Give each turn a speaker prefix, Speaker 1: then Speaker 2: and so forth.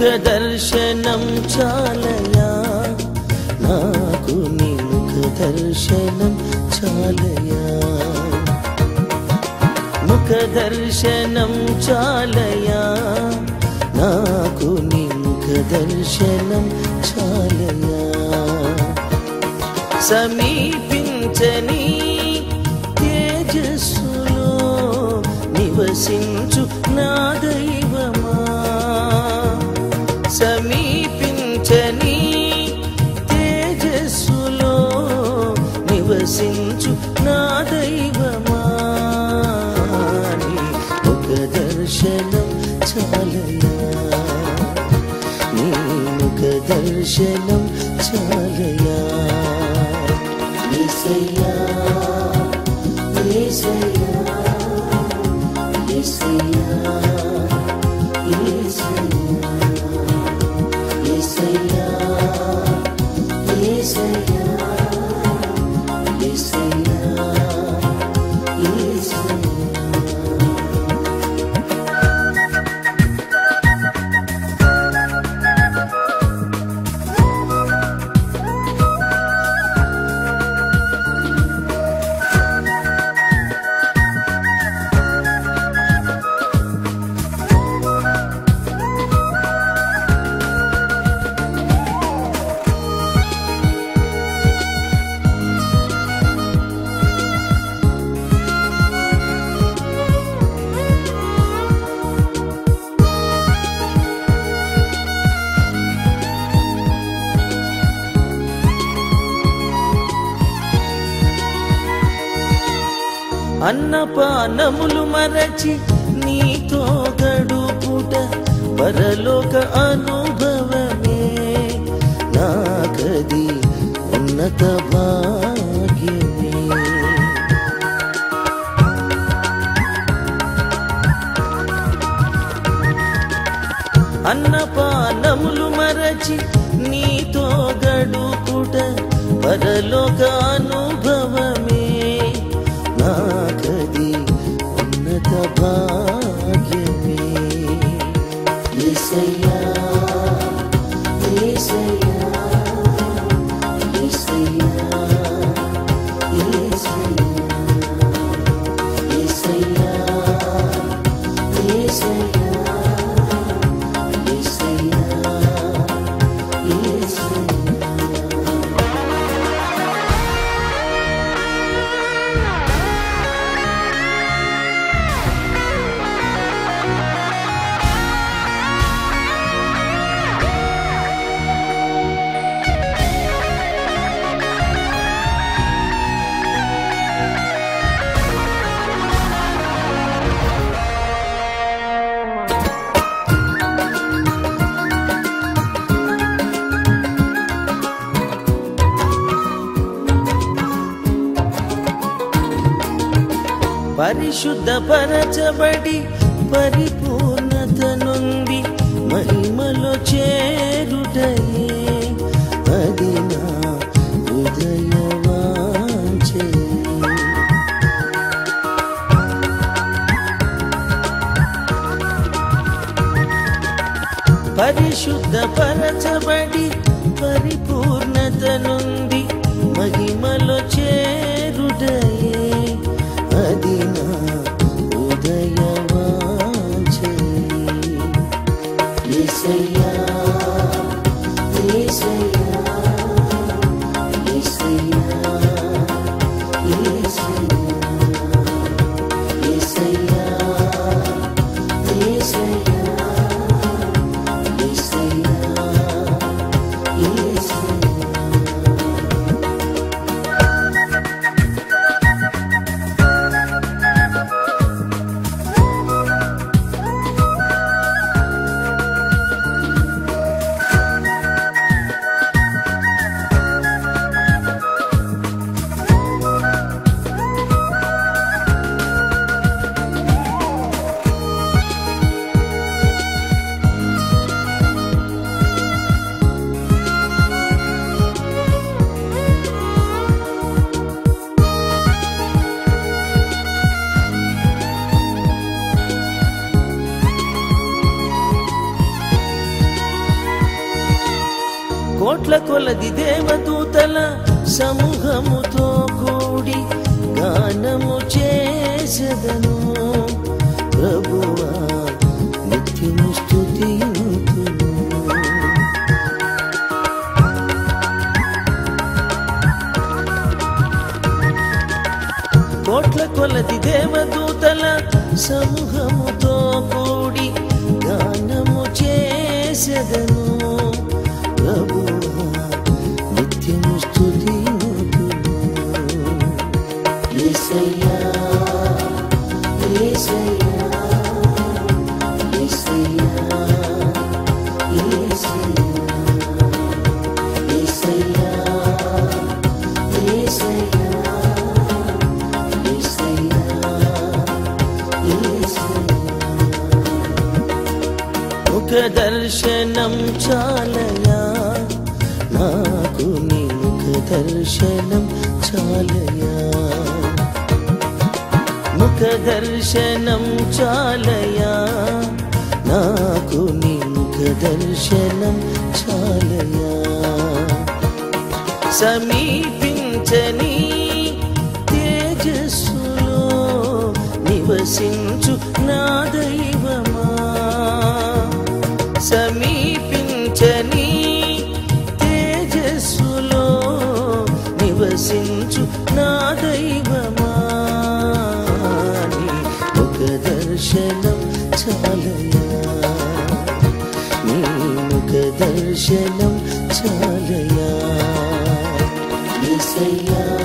Speaker 1: దర్శనం చాలయా నాకు నీ ముఖ దర్శనం చాలయా ముఖ దర్శనం చాలయా నాకు నీ ముఖ దర్శనం చాలయా సమీపించని తేజస్సులో నివసించు నా దైవమా సమీపించని తేజస్సులో నివసించు నా దైవమా నీ ఒక దర్శనం చాలయా నీ ముఖ దర్శనం చాలయా యేసయ్యా యేసయ్యా యేసయ్యా యేసయ్యా యేసయ్యా యేసయ్యా యేసయ్యా అన్నపానములు మరచి నీతో గడుపుట పరలోక అనుభవమే నాకది ఉన్నత భాగ్యమే అన్నపానములు మరచి నీతో గడుపుట పరలోక అనుభవమే నాకది ఉన్నత భాగ్యమే యేసయ్యా యేసయ్యా యేసయ్యా యేసయ్యా యేసయ్యా యేసయ్యా యేసయ్యా యేసయ్యా పరిశుద్ధపరచబడి పరిపూర్ణత నుండి మహిమలో చేరుటయే అది నా హృదయ వాంఛే. పరిశుద్ధపరచబడి పరిపూర్ణత నుండి మహిమలో చేరుటయే అది నా హృదయ వాంఛే. యేసయ్యా యేసయ్యా యేసయ్యా యేసయ్యా యేసయ్యా యేసయ్యా యేసయ్యా యేసయ్యా కోట్ల కొలది దేవదూతల సమూహముతో కూడి గానము చేసెదను ప్రభువా నిత్యము స్తుతింతును కోట్ల కొలది దేవదూతల సమూహముతో కూడి గానము చేసెదను ప్రభువా నిత్యము స్తుతింతును యేసయ్యా యేసయ్యా యేసయ్యా యేసయ్యా యేసయ్యా యేసయ్యా ముఖ దర్శనం చాలయా నాకు నీ ముఖ దర్శనం చాలయా ముఖ దర్శనం చాలయా నాకు నీ ముఖ దర్శనం చాలయా సమీపించని తేజస్సులో నివసించు నా దైవమా సమీపించని తేజస్సులో నివసించు నా దైవమా నీ ముఖ దర్శనం చాలయా నీ ముఖ దర్శనం చాలయా యేసయ్యా